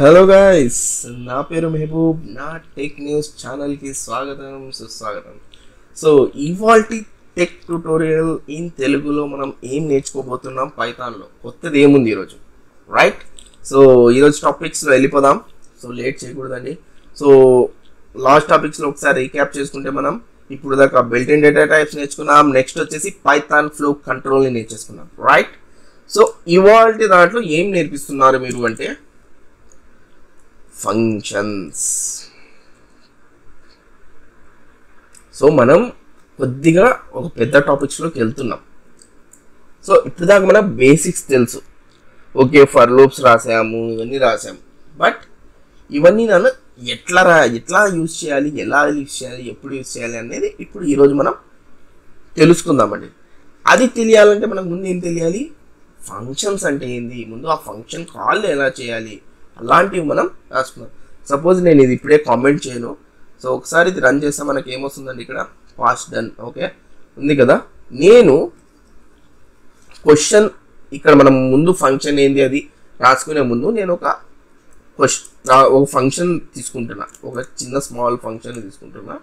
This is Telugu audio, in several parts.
హలో గాయ్స్ నా పేరు మెహబూబ్ నా టెక్ న్యూస్ ఛానల్కి స్వాగతం సుస్వాగతం సో ఇవాల్టి టెక్ ట్యూటోరియల్ ఇన్ తెలుగులో మనం ఏం నేర్చుకోబోతున్నాం పైథాన్లో కొత్తది ఏముంది ఈరోజు రైట్ సో ఈరోజు టాపిక్స్లో వెళ్ళిపోదాం సో లేట్ చేయకూడదండి సో లాస్ట్ టాపిక్స్లో ఒకసారి రీక్యాప్ చేసుకుంటే మనం ఇప్పుడు దాకా బిల్ట్ ఇన్ డేటా టైప్స్ నేర్చుకున్నాం నెక్స్ట్ వచ్చేసి పైథాన్ ఫ్లో కంట్రోల్ని నేర్చేసుకున్నాం రైట్ సో ఇవాల్టి దాంట్లో ఏం నేర్పిస్తున్నారు మీరు అంటే ఫంక్షన్స్ సో మనం కొద్దిగా ఒక పెద్ద టాపిక్స్లోకి వెళ్తున్నాం సో ఇప్పుడు దాకా మనం బేసిక్స్ తెలుసు ఓకే ఫర్ లూప్స్ రాసాము ఇవన్నీ రాసాము బట్ ఇవన్నీ నన్ను ఎట్లా రా ఎట్లా యూజ్ చేయాలి ఎలా యూజ్ చేయాలి ఎప్పుడు యూజ్ చేయాలి అనేది ఇప్పుడు ఈరోజు మనం తెలుసుకుందామండి అది తెలియాలంటే మనకు ముందు ఏం తెలియాలి ఫంక్షన్స్ అంటే ఏంది ముందు ఆ ఫంక్షన్ కాల్ ఎలా చేయాలి అలాంటివి మనం రాసుకున్నాం సపోజ్ నేను ఇది ఇప్పుడే కామెంట్ చేయను సో ఒకసారి ఇది రన్ చేస్తే మనకి ఏమొస్తుందండి ఇక్కడ పాస్ట్ డన్ ఓకే ఉంది కదా నేను క్వశ్చన్ ఇక్కడ మనం ముందు ఫంక్షన్ ఏంది అది రాసుకునే ముందు నేను ఒక క్వశ్చన్ ఒక ఫంక్షన్ తీసుకుంటున్నా ఒక చిన్న స్మాల్ ఫంక్షన్ తీసుకుంటున్నా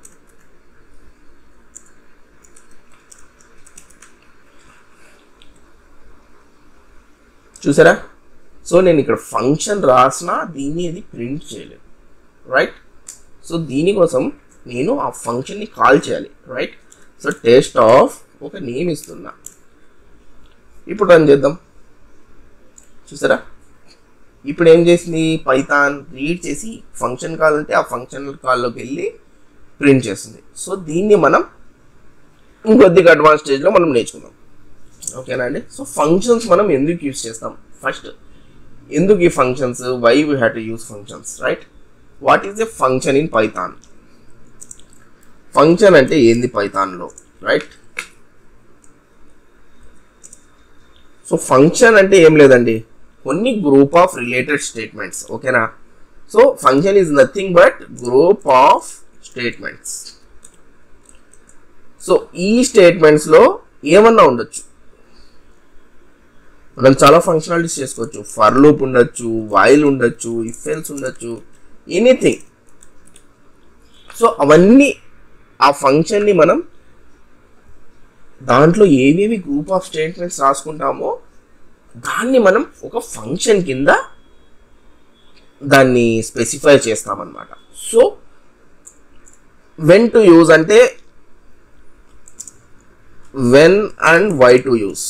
చూసారా సో నేను ఇక్కడ ఫంక్షన్ రాసిన దీన్ని అది ప్రింట్ చేయలేదు రైట్ సో దీనికోసం నేను ఆ ఫంక్షన్ని కాల్ చేయాలి రైట్ సో టేస్ట్ ఆఫ్ ఒక నేమ్ ఇస్తున్నా ఇప్పుడు రన్ చేద్దాం చూసారా ఇప్పుడు ఏం చేసింది పైథాన్ రీడ్ చేసి ఫంక్షన్ కాల్ అంటే ఆ ఫంక్షన్ కాల్లోకి వెళ్ళి ప్రింట్ చేస్తుంది సో దీన్ని మనం ఇంకొద్దిగా అడ్వాన్స్ స్టేజ్లో మనం నేర్చుకుందాం ఓకేనా అండి సో ఫంక్షన్స్ మనం ఎందుకు యూస్ చేస్తాం ఫస్ట్ ఎందుకు ఈ functions why we have to use functions right what is a function in Python function అంటే ఏంది పైథాన్లో రైట్ సో ఫంక్షన్ అంటే ఏం లేదండి కొన్ని గ్రూప్ ఆఫ్ రిలేటెడ్ స్టేట్మెంట్స్ ఓకేనా so function is nothing but group of statements so ఈ స్టేట్మెంట్స్లో ఏమన్నా ఉండొచ్చు మనం చాలా ఫంక్షనాలిటీస్ చేసుకోవచ్చు ఫర్ లూప్ ఉండొచ్చు వైల్ ఉండొచ్చు ఇఫెల్స్ ఉండొచ్చు ఎనీథింగ్ సో అవన్నీ ఆ ఫంక్షన్ని మనం దాంట్లో ఏవేవి గ్రూప్ ఆఫ్ స్టేట్మెంట్స్ రాసుకుంటామో దాన్ని మనం ఒక ఫంక్షన్ కింద దాన్ని స్పెసిఫై చేస్తామన్నమాట సో వెన్ టు యూజ్ అంటే when and why to use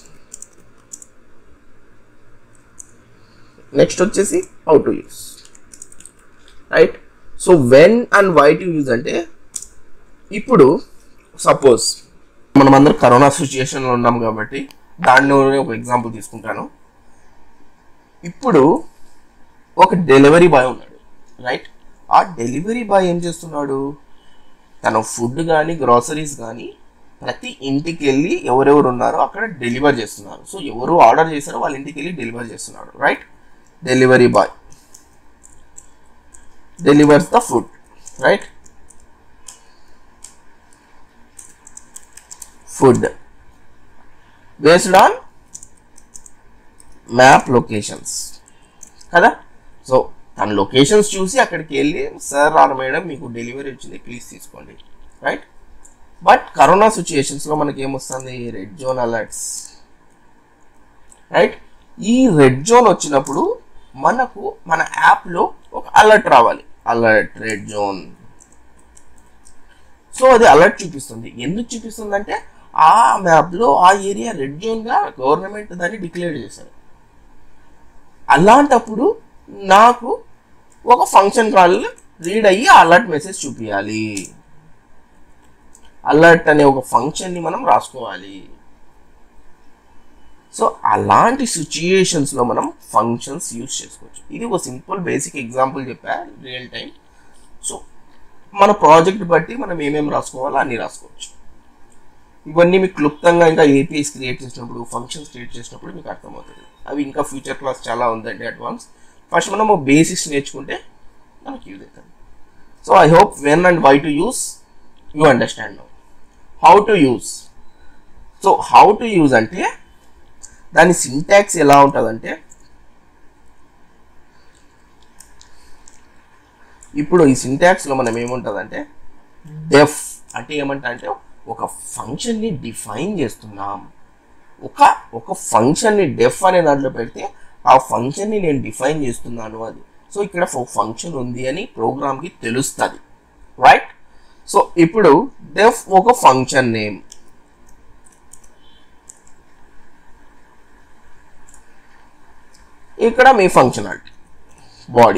next వచ్చేసి how to use right so when and why to use అంటే ఇప్పుడు సపోజ్ మనం అందరం కరోనా సిచ్యుయేషన్లో ఉన్నాం కాబట్టి దానిలో ఒక ఎగ్జాంపుల్ తీసుకుంటాను ఇప్పుడు ఒక డెలివరీ బాయ్ ఉన్నాడు రైట్ ఆ డెలివరీ బాయ్ ఏం చేస్తున్నాడు తన ఫుడ్ కానీ గ్రాసరీస్ కానీ ప్రతి ఇంటికి వెళ్ళి ఎవరెవరు ఉన్నారో అక్కడ డెలివర్ చేస్తున్నారు సో ఎవరు ఆర్డర్ చేశారో వాళ్ళ ఇంటికి వెళ్ళి డెలివర్ చేస్తున్నాడు right delivery boy delivers the food right food based on map locations కదా సో తన లొకేషన్స్ చూసి అక్కడికి వెళ్ళి సార్ రాను మేడం మీకు డెలివరీ వచ్చింది ప్లీజ్ తీసుకోండి రైట్ బట్ కరోనా సిచ్యుయేషన్స్లో మనకి ఏమొస్తుంది రెడ్ జోన్ అలర్ట్స్ రైట్ ఈ రెడ్ జోన్ వచ్చినప్పుడు మనకు మన యాప్లో ఒక అలర్ట్ రావాలి అలర్ట్ రెడ్ జోన్ సో అది అలర్ట్ చూపిస్తుంది ఎందుకు చూపిస్తుంది అంటే ఆ మ్యాప్లో ఆ ఏరియా రెడ్ జోన్గా గవర్నమెంట్ దాన్ని డిక్లేర్ చేశారు అలాంటప్పుడు నాకు ఒక ఫంక్షన్ కాల్ రీడ్ అయ్యి అలర్ట్ మెసేజ్ చూపించాలి అలర్ట్ అనే ఒక ఫంక్షన్ని మనం రాసుకోవాలి సో అలాంటి సిచ్యుయేషన్స్లో మనం ఫంక్షన్స్ యూజ్ చేసుకోవచ్చు ఇది ఒక సింపుల్ బేసిక్ ఎగ్జాంపుల్ చెప్పా రియల్ టైం సో మన ప్రాజెక్ట్ బట్టి మనం ఏమేమి రాసుకోవాలో అన్నీ రాసుకోవచ్చు ఇవన్నీ మీకు క్లుప్తంగా ఇంకా ఏపీఎస్ క్రియేట్ చేసినప్పుడు ఫంక్షన్స్ క్రియేట్ చేసినప్పుడు మీకు అర్థమవుతుంది అవి ఇంకా ఫ్యూచర్ క్లాస్ చాలా ఉందండి అడ్వాన్స్ ఫస్ట్ మనం బేసిక్స్ నేర్చుకుంటే మనకి యూజ్ అవుతుంది so I hope when and why to use you understand now how to use so how to use అంటే దాని సింటాక్స్ ఎలా ఉంటుందంటే ఇప్పుడు ఈ సింటాక్స్లో మనం ఏముంటుందంటే డెఫ్ అంటే ఏమంటా అంటే ఒక ఫంక్షన్ని డిఫైన్ చేస్తున్నాం ఒక ఒక ఫంక్షన్ని డెఫ్ అనే దాంట్లో పెడితే ఆ ఫంక్షన్ని నేను డిఫైన్ చేస్తున్నాను అది సో ఇక్కడ ఒక ఫంక్షన్ ఉంది అని ప్రోగ్రామ్కి తెలుస్తుంది రైట్ సో ఇప్పుడు డెఫ్ ఒక ఫంక్షన్ నేమ్ ఇక్కడ మీ ఫంక్షనాలిటీ బాడీ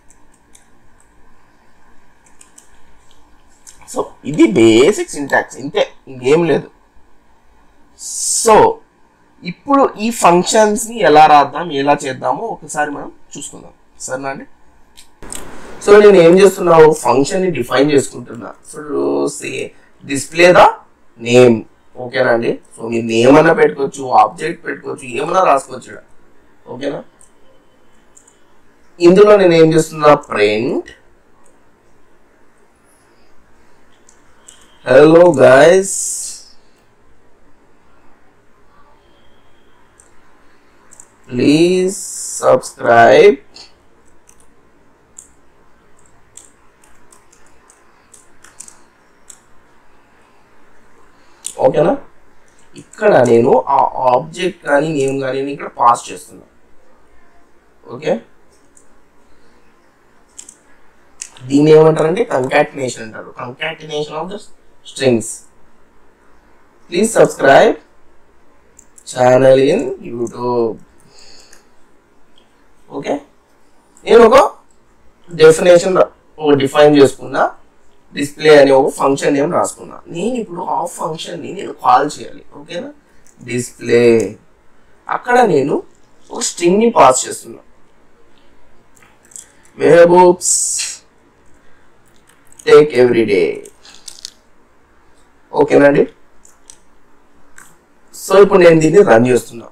సో ఇది బేసిక్ సింటాక్స్ ఇంతే ఇంకేం లేదు సో ఇప్పుడు ఈ ఫంక్షన్స్ని ఎలా రాద్దాం ఎలా చేద్దామో ఒకసారి మనం చూసుకుందాం సరేనా అండి సో నేను ఏం చేస్తున్నావు ఫంక్షన్ని డిఫైన్ చేసుకుంటున్నా so say display the name ఓకేనా అండి సో మీరు నేమ్ అన్నా పెట్టుకోవచ్చు ఆబ్జెక్ట్ పెట్టుకోవచ్చు ఏమన్నా రాసుకోవచ్చు ఇక్కడ ఓకేనా ఇందులో నేను ఏం చేస్తున్నా print hello guys please subscribe ఓకేనా ఇక్కడ నేను ఆ ఆబ్జెక్ట్ కానీ నేమ్ కానీ నేను ఇక్కడ పాస్ చేస్తున్నా ఓకే దీన్ని ఏమంటారంటే కంకాటినేషన్ అంటారు concatenation of the strings please subscribe channel in YouTube okay నేను ఒక డెఫినేషన్ ఒక డిఫైన్ చేసుకున్నా డిస్ప్లే అనే ఒక ఫంక్షన్ నేమ్ రాసుకున్నా నేను ఇప్పుడు ఆ ఫంక్షన్ని నేను కాల్ చేయాలి ఓకేనా డిస్ప్లే అక్కడ నేను ఒక స్ట్రింగ్ని పాస్ చేస్తున్నా మెహబూబ్స్ టేక్ ఎవ్రీ డే ఓకేనండి సో ఇప్పుడు నేను దీన్ని రన్ చేస్తున్నా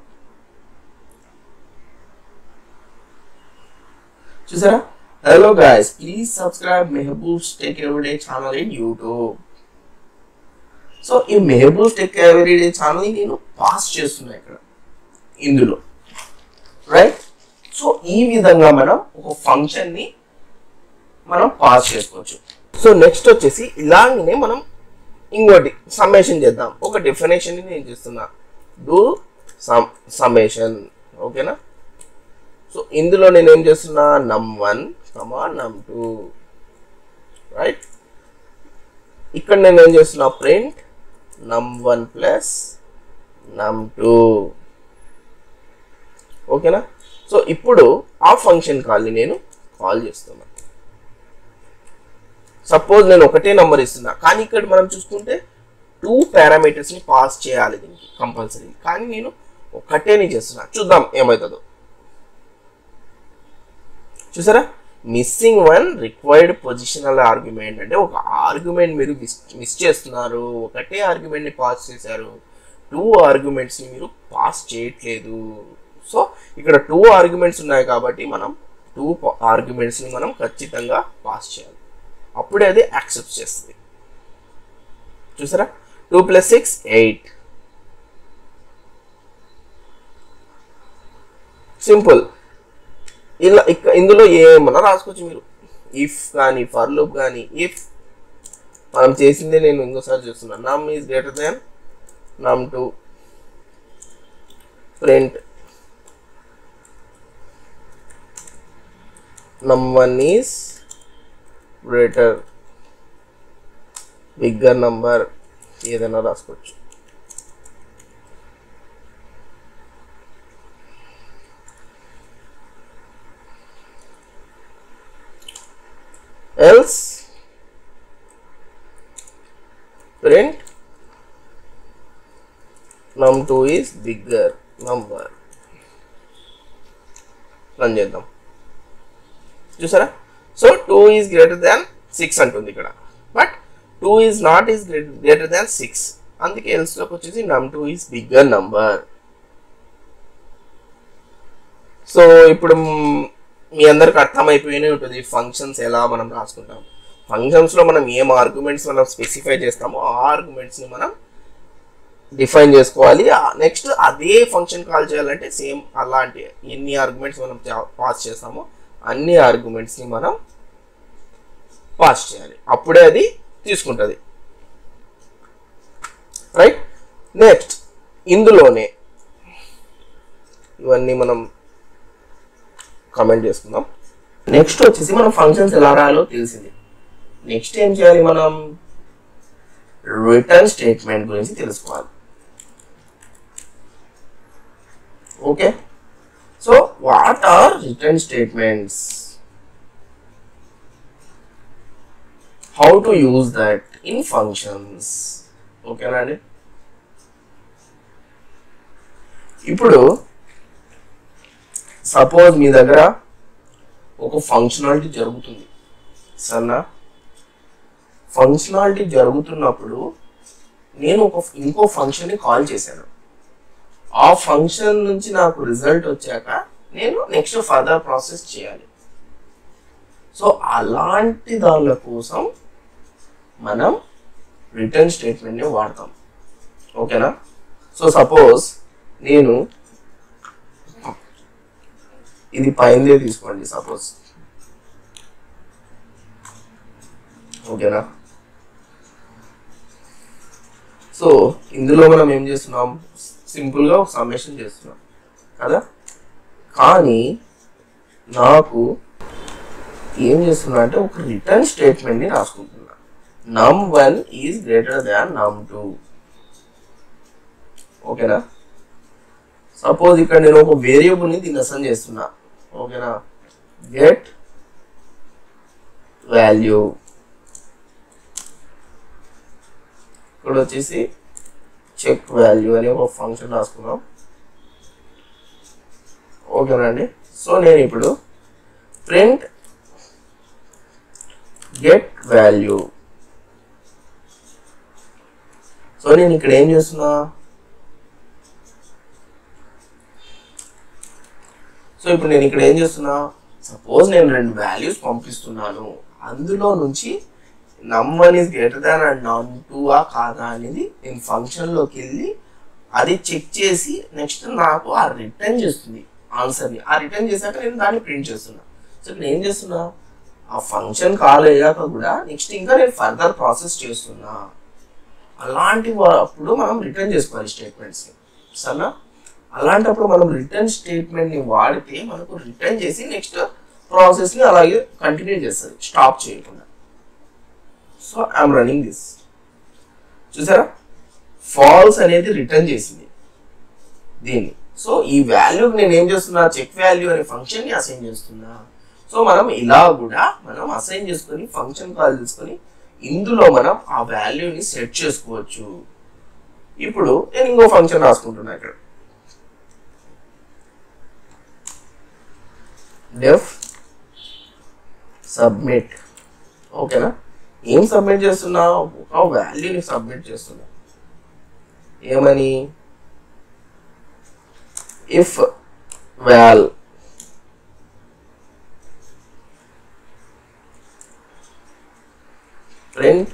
చూసారా hello guys please subscribe Mehboob's Tech Everyday channel in YouTube so ఈ మెహబూబ్స్ టెక్ ఎవ్రీడే ఛానల్ నేను పాస్ చేస్తున్నా ఇక్కడ ఇందులో రైట్ సో ఈ విధంగా మనం ఒక ఫంక్షన్ని మనం పాస్ చేసుకోవచ్చు సో నెక్స్ట్ వచ్చేసి ఇలాగనే మనం ఇంకోటి సమ్మేషన్ చేద్దాం ఒక డెఫినేషన్ నేను చేస్తున్నా డూ సమ్ సమ్మేషన్ ఓకేనా సో ఇందులో నేను ఏం చేస్తున్నా నమ్ వన్ కమా నమ్ టూ రైట్ ఇక్కడ నేను ఏం చేస్తున్నా print num one plus num two ఓకేనా సో ఇప్పుడు ఆ ఫంక్షన్ కాల్ని నేను కాల్ చేస్తున్నా సపోజ్ నేను ఒకటే నంబర్ ఇస్తున్నా కానీ ఇక్కడ మనం చూసుకుంటే టూ పారామీటర్స్ని పాస్ చేయాలి దీనికి కంపల్సరీ కానీ నేను ఒకటేని చేస్తున్నా చూద్దాం ఏమవుతుందో చూసారా missing one required positional argument అంటే ఒక ఆర్గ్యుమెంట్ మీరు మిస్ మిస్ చేస్తున్నారు ఒకటే ఆర్గ్యుమెంట్ని పాస్ చేశారు టూ ఆర్గ్యుమెంట్స్ని మీరు పాస్ చేయట్లేదు సో ఇక్కడ టూ ఆర్గ్యుమెంట్స్ ఉన్నాయి కాబట్టి మనం టూ ఆర్గ్యుమెంట్స్ని మనం ఖచ్చితంగా పాస్ చేయాలి అప్పుడే అది యాక్సెప్ట్ చేస్తుంది చూసారా two plus six eight simple ఇలా ఇక ఇందులో ఏమన్నా రాసుకోవచ్చు మీరు ఇఫ్ కానీ ఫర్ లూప్ కానీ ఇఫ్ మనం చేసిందే నేను ఇంకోసారి చూస్తున్నాను నమ్ is greater than num two print num one is greater bigger number ఏదైనా రాసుకోవచ్చు else print num2 is bigger number run చేద్దాం చూసారా so two is greater than six అంటుంది ఇక్కడ but two is not is greater than six అందుకే ఎల్స్లోకి వచ్చేసి num two is bigger number so ఇప్పుడు మీ అందరికి అర్థమైపోయినే ఉంటుంది ఫంక్షన్స్ ఎలా మనం రాసుకుంటాం ఫంక్షన్స్లో మనం ఏం ఆర్గ్యుమెంట్స్ మనం స్పెసిఫై చేస్తామో ఆ ఆర్గ్యుమెంట్స్ని మనం డిఫైన్ చేసుకోవాలి నెక్స్ట్ అదే ఫంక్షన్ కాల్ చేయాలంటే సేమ్ అలాంటి ఎన్ని ఆర్గ్యుమెంట్స్ మనం పాస్ చేస్తామో అన్ని ఆర్గ్యుమెంట్స్ని మనం పాస్ చేయాలి అప్పుడే అది తీసుకుంటుంది రైట్ నెక్స్ట్ ఇందులోనే ఇవన్నీ మనం కమెంట్ చేసుకుందాం నెక్స్ట్ వచ్చేసి మనం ఫంక్షన్స్ ఎలా రాయాలో తెలిసింది నెక్స్ట్ ఏం చేయాలి మనం రిటర్న్ స్టేట్మెంట్ గురించి తెలుసుకోవాలి okay so what are return statements how to use that in functions ఓకేనా అండి ఇప్పుడు సపోజ్ మీ దగ్గర ఒక ఫంక్షనాలిటీ జరుగుతుంది సరేనా ఫంక్షనాలిటీ జరుగుతున్నప్పుడు నేను ఒక ఇంకో ఫంక్షన్ని కాల్ చేశాను ఆ ఫంక్షన్ నుంచి నాకు రిజల్ట్ వచ్చాక నేను నెక్స్ట్ ఫర్దర్ ప్రాసెస్ చేయాలి సో అలాంటి దానిల కోసం మనం రిటర్న్ స్టేట్మెంట్ని వాడతాం ఓకేనా సో సపోజ్ నేను ఇది పైందే తీసుకోండి సపోజ్ ఓకేనా సో ఇందులో మనం ఏం చేస్తున్నాం సింపుల్గా ఒక సమ్మేషన్ చేస్తున్నాం కదా కానీ నాకు ఏం చేస్తున్నా అంటే ఒక రిటర్న్ స్టేట్మెంట్ని రాసుకుంటున్నా నమ్ వన్ ఈజ్ గ్రేటర్ దాన్ నమ్ టూ ఓకేనా సపోజ్ ఇక్కడ నేను ఒక వేరియబుల్ని దీన్ని అసైన్ చేస్తున్నా ఓకేనా గెట్ వాల్యూ ఇక్కడ వచ్చేసి చెక్ వాల్యూ అనే ఒక ఫంక్షన్ రాసుకున్నాం ఓకేనా అండి సో నేను ఇప్పుడు ప్రింట్ గెట్ వాల్యూ సో నేను ఇక్కడ ఏం చేస్తున్నా సో ఇప్పుడు నేను ఇక్కడ ఏం చేస్తున్నా సపోజ్ నేను రెండు వాల్యూస్ పంపిస్తున్నాను అందులో నుంచి num one is greater than and num two ఆ కాదా అనేది నేను ఫంక్షన్లోకి వెళ్ళి అది చెక్ చేసి నెక్స్ట్ నాకు ఆ రిటర్న్ చేస్తుంది ఆన్సర్ని ఆ రిటర్న్ చేశాక నేను దాన్ని ప్రింట్ చేస్తున్నా సో ఇక్కడ ఏం చేస్తున్నా ఆ ఫంక్షన్ కాల్ అయ్యాక కూడా నెక్స్ట్ ఇంకా నేను ఫర్దర్ ప్రాసెస్ చేస్తున్నా అలాంటి అప్పుడు మనం రిటర్న్ చేసుకోవాలి స్టేట్మెంట్స్ని సరేనా అలాంటప్పుడు మనం రిటర్న్ స్టేట్మెంట్ని వాడితే మనకు రిటర్న్ చేసి నెక్స్ట్ ప్రాసెస్ని అలాగే కంటిన్యూ చేస్తుంది స్టాప్ చేయకుండా సో ఐఎమ్ రన్నింగ్ దిస్ చూసారా ఫాల్స్ అనేది రిటర్న్ చేసింది దీన్ని సో ఈ వాల్యూకి నేను ఏం చేస్తున్నా చెక్ వాల్యూ అనే ఫంక్షన్ని అసైన్ చేస్తున్నా సో మనం ఇలా కూడా మనం అసైన్ చేసుకొని ఫంక్షన్ కాల్ చేసుకొని ఇందులో మనం ఆ వాల్యూని సెట్ చేసుకోవచ్చు ఇప్పుడు నేను ఇంకో ఫంక్షన్ రాసుకుంటున్నా ఇక్కడ డెఫ్ సబ్మిట్ ఓకేనా ఏం సబ్మిట్ చేస్తున్నా ఒక వాల్యూని సబ్మిట్ చేస్తున్నా ఏమని if val print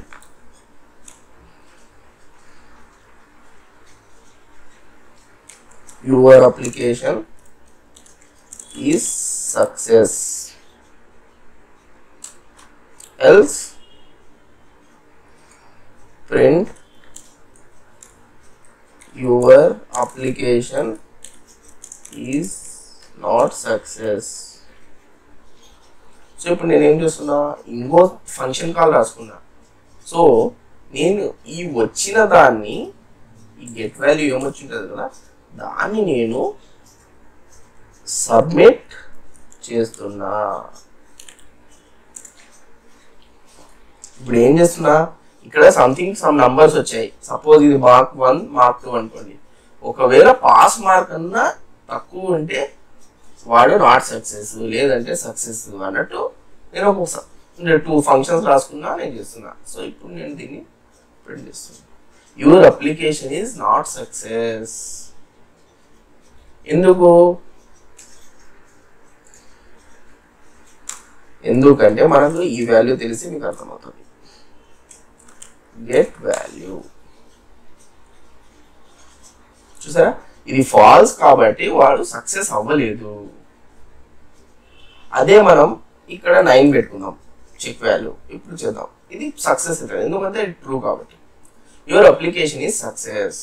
your application is success else print your application is not success so ఇప్పుడు నేను ఏం చేస్తున్నా ఇంకో ఫంక్షన్ కాల్ రాసుకున్నా సో నేను ఈ వచ్చిన దాన్ని ఈ గెట్ వాల్యూ ఏమొచ్చింటుంది కదా దాన్ని నేను సబ్మిట్ చేస్తున్నా ఇప్పుడు ఏం చేస్తున్నా ఇక్కడ సంథింగ్ సమ్ నంబర్స్ వచ్చాయి సపోజ్ ఇది మార్క్ వన్ మార్క్ టూ అనుకోండి ఒకవేళ పాస్ మార్క్ అన్నా తక్కువ ఉంటే వాడు నాట్ సక్సెస్ లేదంటే సక్సెస్ అన్నట్టు నేను ఒక టూ ఫంక్షన్స్ రాసుకున్నా నేను చేస్తున్నా సో ఇప్పుడు నేను దీన్ని ప్రింట్ చేస్తున్నా your application is not success ఎందుకు ఎందుకంటే మనకు ఈ వాల్యూ తెలిసి మీకు అర్థమవుతుంది గెట్ వాల్యూ చూసారా ఇది ఫాల్స్ కాబట్టి వాడు సక్సెస్ అవ్వలేదు అదే మనం ఇక్కడ నైన్ పెట్టుకుందాం చెక్ వాల్యూ ఇప్పుడు చేద్దాం ఇది సక్సెస్ అవుతుంది ఎందుకంటే ఇది ట్రూ కాబట్టి your application is success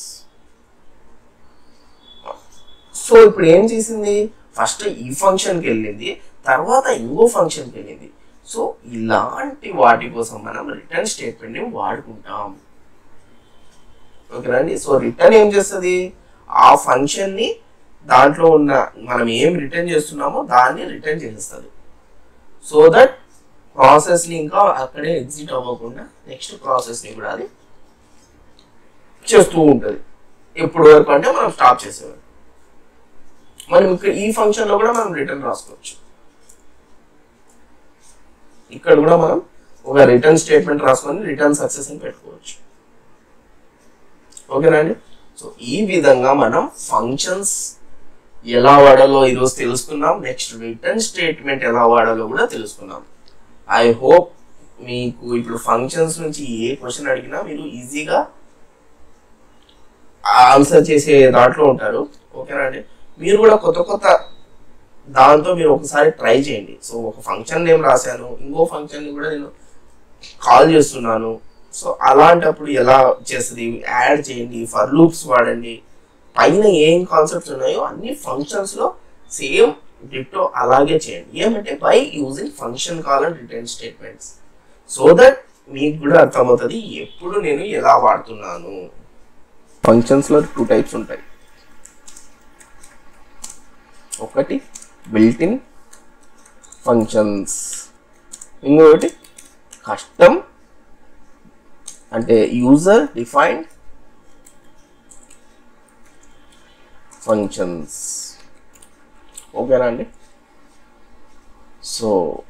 so ఇప్పుడు ఏం చేసింది ఫస్ట్ ఈ ఫంక్షన్కి వెళ్ళింది తర్వాత ఇంకో ఫంక్షన్కి వెళ్ళింది సో ఇలాంటి వాటి కోసం మనం రిటర్న్ స్టేట్మెంట్ని వాడుకుంటాం ఓకేనా అండి సో రిటర్న్ ఏం చేస్తుంది ఆ ఫంక్షన్ని దాంట్లో ఉన్న మనం ఏం రిటర్న్ చేస్తున్నామో దాన్ని రిటర్న్ చేసేస్తుంది సో దట్ ప్రాసెస్ని ఇంకా అక్కడే ఎగ్జిట్ అవ్వకుండా నెక్స్ట్ ప్రాసెస్ని కూడా అది చేస్తూ ఉంటుంది ఎప్పుడు వరకు అంటే మనం స్టాప్ చేసేవారు మనం ఇక్కడ ఈ ఫంక్షన్లో కూడా మనం రిటర్న్ రాసుకోవచ్చు ఇక్కడ కూడా మనం ఒక రిటర్న్ స్టేట్మెంట్ రాసుకొని రిటర్న్ సక్సెస్ అని పెట్టుకోవచ్చు ఓకేనా అండి సో ఈ విధంగా మనం ఫంక్షన్స్ ఎలా వాడాలో ఈరోజు తెలుసుకున్నాం నెక్స్ట్ రిటర్న్ స్టేట్మెంట్ ఎలా వాడాలో కూడా తెలుసుకున్నాం ఐ హోప్ మీకు ఇప్పుడు ఫంక్షన్స్ నుంచి ఏ క్వశ్చన్ అడిగినా మీరు ఈజీగా ఆన్సర్ చేసే దాంట్లో ఉంటారు ఓకేనా అండి మీరు కూడా కొత్త కొత్త దాంతో మీరు ఒకసారి ట్రై చేయండి సో ఒక ఫంక్షన్ నేమ్ రాశాను ఇంకో ఫంక్షన్ కూడా నేను కాల్ చేస్తున్నాను సో అలాంటప్పుడు ఎలా చేస్తుంది యాడ్ చేయండి ఫర్ లూప్స్ వాడండి పైన ఏం కాన్సెప్ట్స్ ఉన్నాయో అన్ని ఫంక్షన్స్లో సేమ్ డిట్టో అలాగే చేయండి ఏమంటే by using function call and return statements so that మీకు కూడా అర్థమవుతుంది ఎప్పుడు నేను ఎలా వాడుతున్నాను ఫంక్షన్స్లో టూ టైప్స్ ఉంటాయి ఒకటి బిల్ట్ ఇన్ ఫంక్షన్స్ ఇంకొకటి కస్టమ్ అంటే యూజర్ డిఫైన్డ్ ఫంక్షన్స్ ఓకేనా అండి సో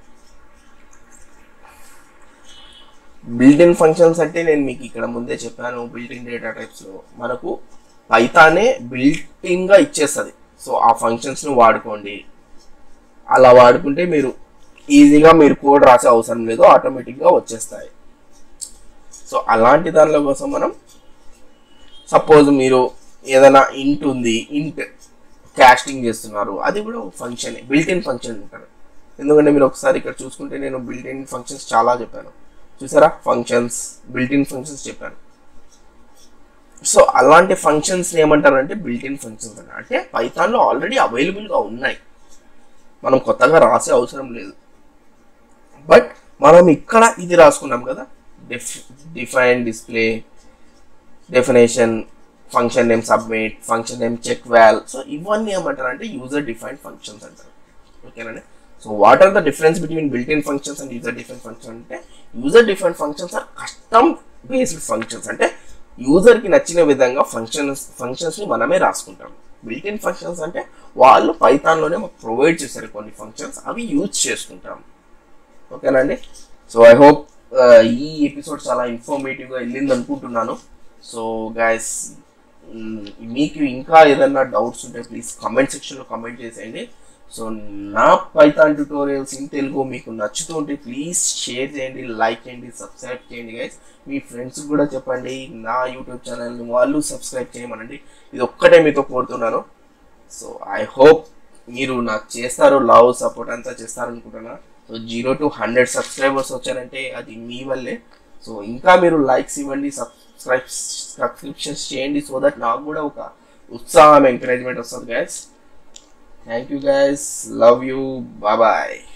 బిల్ట్ ఇన్ ఫంక్షన్స్ అంటే నేను మీకు ఇక్కడ ముందే చెప్పాను బిల్ట్ ఇన్ డేటా టైప్స్లో మనకు పైతానే బిల్ట్ ఇన్గా ఇచ్చేస్తుంది సో ఆ ఫంక్షన్స్ని వాడుకోండి అలా వాడుకుంటే మీరు ఈజీగా మీరు కోడ్ రాసే అవసరం లేదు ఆటోమేటిక్గా వచ్చేస్తాయి సో అలాంటి దానిల కోసం మనం సపోజ్ మీరు ఏదైనా ఇంట్ ఉంది ఇంట్ క్యాస్టింగ్ చేస్తున్నారు అది కూడా ఒక ఫంక్షన్ బిల్ట్ ఇన్ ఫంక్షన్ అంటారు ఎందుకంటే మీరు ఒకసారి ఇక్కడ చూసుకుంటే నేను బిల్ట్ ఇన్ ఫంక్షన్స్ చాలా చెప్పాను చూసారా ఫంక్షన్స్ బిల్ట్ ఇన్ ఫంక్షన్స్ చెప్పాను సో అలాంటి ఫంక్షన్స్ ఏమంటారు అంటే బిల్ట్ ఇన్ ఫంక్షన్స్ అంటారు అంటే పైథాన్లో ఆల్రెడీ అవైలబుల్గా ఉన్నాయి మనం కొత్తగా రాసే అవసరం లేదు బట్ మనం ఇక్కడ ఇది రాసుకున్నాం కదా def define display definition function name submit function name check val so ఇవన్నీ ఏమంటారు అంటే యూజర్ డిఫైన్డ్ ఫంక్షన్స్ అంటారు ఓకేనండి so what are the difference between built in functions and user define function అంటే user define functions are custom based functions అంటే యూజర్కి నచ్చిన విధంగా ఫంక్షన్స్ ఫంక్షన్స్ని మనమే రాసుకుంటాం బిల్ట్ ఇన్ ఫంక్షన్స్ అంటే వాళ్ళు పైథాన్లోనే మాకు ప్రొవైడ్ చేశారు కొన్ని ఫంక్షన్స్ అవి యూజ్ చేసుకుంటాం ఓకేనండి సో ఐ హోప్ ఈ ఎపిసోడ్ చాలా ఇన్ఫర్మేటివ్గా వెళ్ళింది అనుకుంటున్నాను సో గైస్ మీకు ఇంకా ఏదైనా డౌట్స్ ఉంటే ప్లీజ్ కామెంట్ సెక్షన్లో కామెంట్ చేసేయండి సో నా పైథాన్ ట్యూటోరియల్స్ ఇన్ తెలుగు మీకు నచ్చుతూ ఉంటే ప్లీజ్ షేర్ చేయండి లైక్ చేయండి సబ్స్క్రైబ్ చేయండి గైస్ మీ ఫ్రెండ్స్ కూడా చెప్పండి నా యూట్యూబ్ ఛానల్ని వాళ్ళు సబ్స్క్రైబ్ చేయమనండి ఇది ఒక్కటే మీతో కోరుతున్నాను సో ఐ హోప్ మీరు నాకు చేస్తారు లవ్ సపోర్ట్ అంతా చేస్తారనుకుంటున్నా so zero to hundred subscribers వచ్చారంటే అది మీ వల్లే సో ఇంకా మీరు లైక్స్ ఇవ్వండి సబ్స్క్రైబ్ సబ్స్క్రిప్షన్స్ చేయండి సో దట్ నాకు కూడా ఒక ఉత్సాహం ఎంకరేజ్మెంట్ వస్తుంది guys thank you guys love you bye